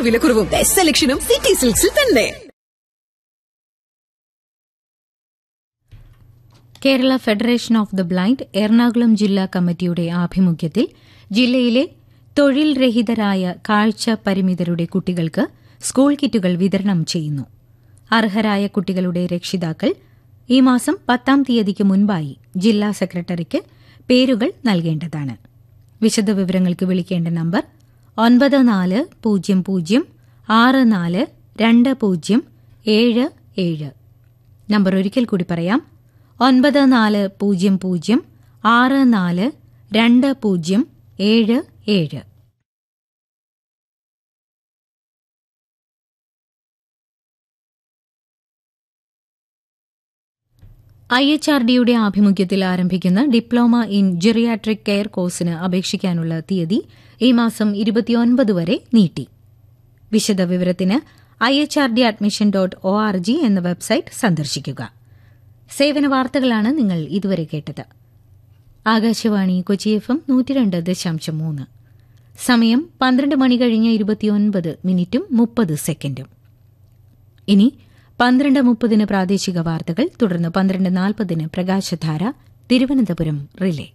വിലക്കുറവും best സെലക്ഷനും city സിൽക്സിൽ തന്നെ Kerala federation of the blind Ernakulam ജില്ലാ കമ്മിറ്റിയുടെ ആഭിമുഖ്യത്തിൽ ജില്ലയിലെ തൊഴിൽ രഹിതരായ കാഴ്ച പരിമിതരുടെ കുട്ടികൾക്ക് സ്കൂൾ കിറ്റുകൾ വിതരണം ചെയ്യുന്നു അർഹരായ കുട്ടികളുടെ രക്ഷിതാക്കൾ ഈ മാസം പത്താം തീയതിക്ക് മുൻപായി ജില്ലാ സെക്രട്ടറിക്ക് പേരുകൾ നൽകേണ്ടതാണ് വിശദവിവരങ്ങൾക്ക് വിളിക്കേണ്ട നമ്പർ ഒൻപത് നാല് പൂജ്യം പൂജ്യം ആറ് നാല് രണ്ട് പൂജ്യം ഏഴ് ഏഴ് നമ്പർ ഒരിക്കൽ കൂടി പറയാം ഒൻപത് നാല് പൂജ്യം പൂജ്യം ആറ് നാല് രണ്ട് പൂജ്യം ഏഴ് ഏഴ് ഐ എച്ച് ആർ ഡിയുടെ ആഭിമുഖ്യത്തിൽ ആരംഭിക്കുന്ന ഡിപ്ലോമ ഇൻ ജെറിയാട്രിക് കെയർ കോഴ്സിന് അപേക്ഷിക്കാനുള്ള തീയതി ഈ മാസം ഇരുപത്തിയൊൻപത് വരെ നീട്ടി വിശദവിവരത്തിന് I H R D admission dot O R G എന്ന വെബ്സൈറ്റ് സന്ദർശിക്കുക സേവന വാർത്തകളാണ് നിങ്ങൾ ഇതുവരെ കേട്ടത് ആകാശവാണി കൊച്ചി എഫ് എം നൂറ്റിരണ്ട് ദശാംശം മൂന്ന് സമയം പന്ത്രണ്ട് മണി കഴിഞ്ഞ് ഇരുപത്തിയൊൻപത് മിനിറ്റും മുപ്പത് സെക്കൻഡും ഇനി പന്ത്രണ്ട് മുപ്പതിന് പ്രാദേശിക വാർത്തകൾ തുടർന്ന് പന്ത്രണ്ട് നാൽപ്പതിന് പ്രകാശധാര തിരുവനന്തപുരം റിലേ